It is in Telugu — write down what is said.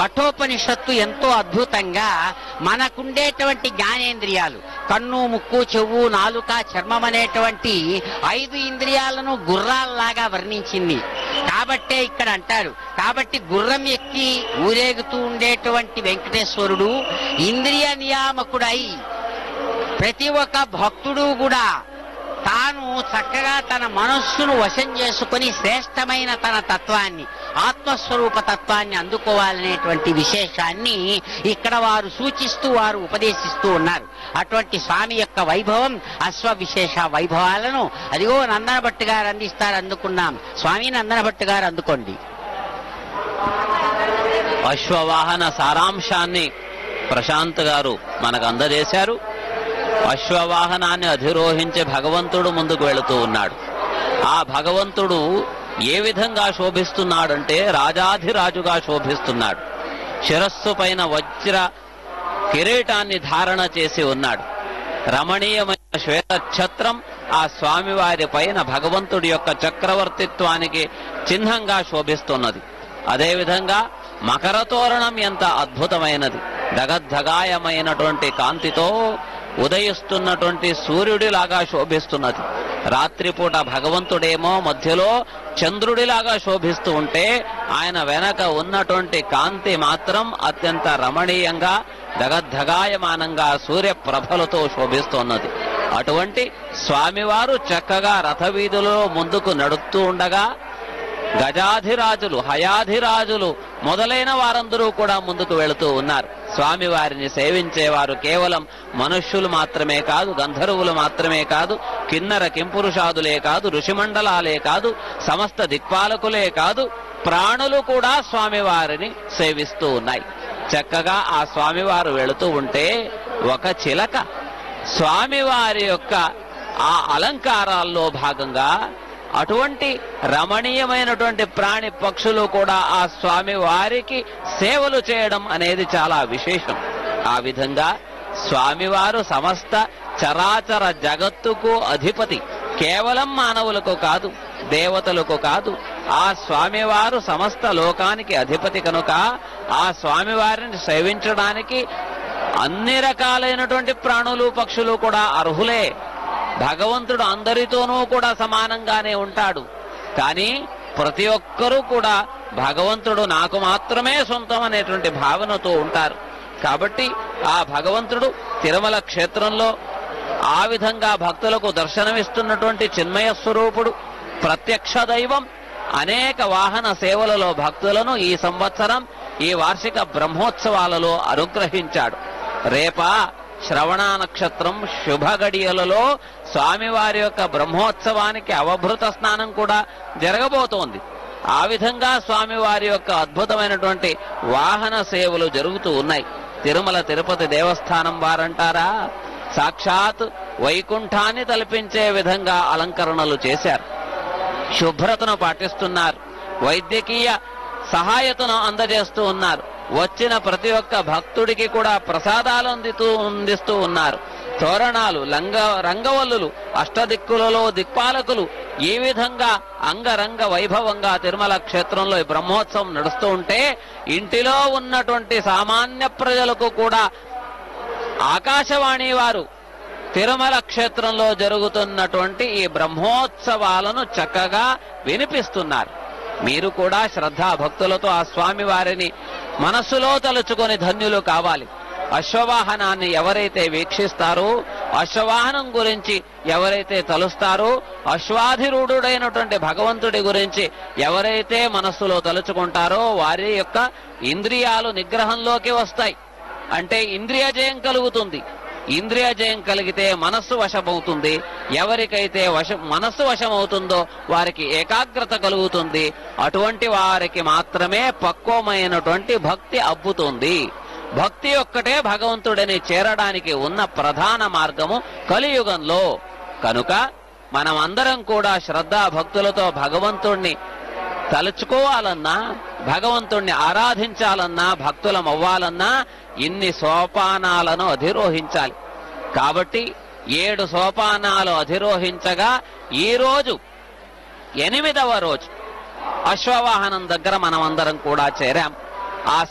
కఠోపనిషత్తు ఎంతో అద్భుతంగా మనకుండేటువంటి జ్ఞానేంద్రియాలు కన్ను ముక్కు చెవు నాలుక చర్మం అనేటువంటి ఐదు ఇంద్రియాలను గుర్రాల్లాగా వర్ణించింది కాబట్టే ఇక్కడ అంటారు కాబట్టి గుర్రం ఎక్కి ఊరేగుతూ ఉండేటువంటి వెంకటేశ్వరుడు ఇంద్రియ నియామకుడై ప్రతి ఒక్క భక్తుడు కూడా తాను చక్కగా తన మనస్సును వశం చేసుకుని శ్రేష్టమైన తన తత్వాన్ని ఆత్మస్వరూప తత్వాన్ని అందుకోవాలనేటువంటి విశేషాన్ని ఇక్కడ వారు సూచిస్తూ వారు ఉపదేశిస్తూ ఉన్నారు అటువంటి స్వామి యొక్క వైభవం అశ్వ విశేష వైభవాలను అదిగో నందనభట్టు గారు అందిస్తారు అందుకున్నాం స్వామి నందనభట్టు గారు అందుకోండి అశ్వవాహన సారాంశాన్ని ప్రశాంత్ గారు మనకు అందజేశారు అశ్వవాహనాన్ని అధిరోహించే భగవంతుడు ముందుకు వెళుతూ ఉన్నాడు ఆ భగవంతుడు ఏ విధంగా శోభిస్తున్నాడంటే రాజాధిరాజుగా శోభిస్తున్నాడు శిరస్సు పైన వజ్ర కిరీటాన్ని ధారణ చేసి ఉన్నాడు రమణీయమైన శ్వేత ఛత్రం ఆ స్వామివారి పైన భగవంతుడి యొక్క చక్రవర్తిత్వానికి చిహ్నంగా శోభిస్తున్నది అదేవిధంగా మకర తోరణం ఎంత అద్భుతమైనది దగద్ధగాయమైనటువంటి కాంతితో ఉదయిస్తున్నటువంటి సూర్యుడిలాగా శోభిస్తున్నది రాత్రిపూట భగవంతుడేమో మధ్యలో చంద్రుడిలాగా శోభిస్తూ ఉంటే ఆయన వెనక ఉన్నటువంటి కాంతి మాత్రం అత్యంత రమణీయంగా దగద్ధగాయమానంగా సూర్యప్రభలతో శోభిస్తున్నది అటువంటి స్వామివారు చక్కగా రథవీధులలో ముందుకు నడుస్తూ ఉండగా గజాధిరాజులు హయాధిరాజులు మొదలైన వారందరూ కూడా ముందుకు వెళుతూ ఉన్నారు స్వామి వారిని సేవించేవారు కేవలం మనుష్యులు మాత్రమే కాదు గంధర్వులు మాత్రమే కాదు కిన్నర కింపురుషాదులే కాదు ఋషిమండలాలే కాదు సమస్త దిక్పాలకులే కాదు ప్రాణులు కూడా స్వామివారిని సేవిస్తూ ఉన్నాయి చక్కగా ఆ స్వామివారు వెళుతూ ఉంటే ఒక చిలక స్వామివారి యొక్క ఆ అలంకారాల్లో భాగంగా అటువంటి రమణీయమైనటువంటి ప్రాణి పక్షులు కూడా ఆ స్వామి వారికి సేవలు చేయడం అనేది చాలా విశేషం ఆ విధంగా స్వామివారు సమస్త చరాచర జగత్తుకు అధిపతి కేవలం మానవులకు కాదు దేవతలకు కాదు ఆ స్వామివారు సమస్త లోకానికి అధిపతి కనుక ఆ స్వామివారిని సేవించడానికి అన్ని రకాలైనటువంటి ప్రాణులు పక్షులు కూడా అర్హులే భగవంతుడు అందరితోనూ కూడా సమానంగానే ఉంటాడు కానీ ప్రతి ఒక్కరూ కూడా భగవంతుడు నాకు మాత్రమే సొంతం అనేటువంటి భావనతో ఉంటారు కాబట్టి ఆ భగవంతుడు తిరుమల క్షేత్రంలో ఆ విధంగా భక్తులకు దర్శనమిస్తున్నటువంటి చిన్మయ స్వరూపుడు ప్రత్యక్ష దైవం అనేక వాహన సేవలలో భక్తులను ఈ సంవత్సరం ఈ వార్షిక బ్రహ్మోత్సవాలలో అనుగ్రహించాడు రేపా శ్రవణ నక్షత్రం శుభ గడియలలో స్వామివారి యొక్క బ్రహ్మోత్సవానికి అవభృత స్నానం కూడా జరగబోతోంది ఆ విధంగా స్వామివారి యొక్క అద్భుతమైనటువంటి వాహన సేవలు జరుగుతూ ఉన్నాయి తిరుమల తిరుపతి దేవస్థానం వారంటారా సాక్షాత్ వైకుంఠాన్ని తలపించే విధంగా అలంకరణలు చేశారు శుభ్రతను పాటిస్తున్నారు వైద్యకీయ సహాయతను అందజేస్తూ ఉన్నారు వచ్చిన ప్రతి ఒక్క భక్తుడికి కూడా ప్రసాదాలు అందితూ అందిస్తూ ఉన్నారు తోరణాలు లంగ రంగవల్లులు అష్టదిక్కులలో దిక్పాలకులు ఈ విధంగా అంగరంగ వైభవంగా తిరుమల క్షేత్రంలో ఈ బ్రహ్మోత్సవం నడుస్తూ ఉంటే ఇంటిలో ఉన్నటువంటి సామాన్య ప్రజలకు కూడా ఆకాశవాణి వారు తిరుమల క్షేత్రంలో జరుగుతున్నటువంటి ఈ బ్రహ్మోత్సవాలను చక్కగా వినిపిస్తున్నారు మీరు కూడా శ్రద్ధా భక్తులతో ఆ స్వామి వారిని మనస్సులో తలుచుకొని ధన్యులు కావాలి అశ్వవాహనాన్ని ఎవరైతే వీక్షిస్తారో అశ్వవాహనం గురించి ఎవరైతే తలుస్తారో అశ్వాధిరూఢుడైనటువంటి భగవంతుడి గురించి ఎవరైతే మనస్సులో తలుచుకుంటారో వారి యొక్క ఇంద్రియాలు నిగ్రహంలోకి వస్తాయి అంటే ఇంద్రియ జయం కలుగుతుంది ఇంద్రియ జయం కలిగితే మనస్సు వశమవుతుంది ఎవరికైతే వశ మనస్సు వశమవుతుందో వారికి ఏకాగ్రత కలుగుతుంది అటువంటి వారికి మాత్రమే పక్వమైనటువంటి భక్తి అబ్బుతుంది భక్తి ఒక్కటే భగవంతుడిని చేరడానికి ఉన్న ప్రధాన మార్గము కలియుగంలో కనుక మనం అందరం కూడా శ్రద్ధా భక్తులతో భగవంతుణ్ణి తలుచుకోవాలన్నా భగవంతుణ్ణి ఆరాధించాలన్నా భక్తులం అవ్వాలన్నా ఇన్ని సోపానాలను అధిరోహించాలి కాబట్టి ఏడు సోపానాలు అధిరోహించగా ఈ రోజు ఎనిమిదవ రోజు అశ్వవాహనం దగ్గర మనం అందరం కూడా చేరాం ఆ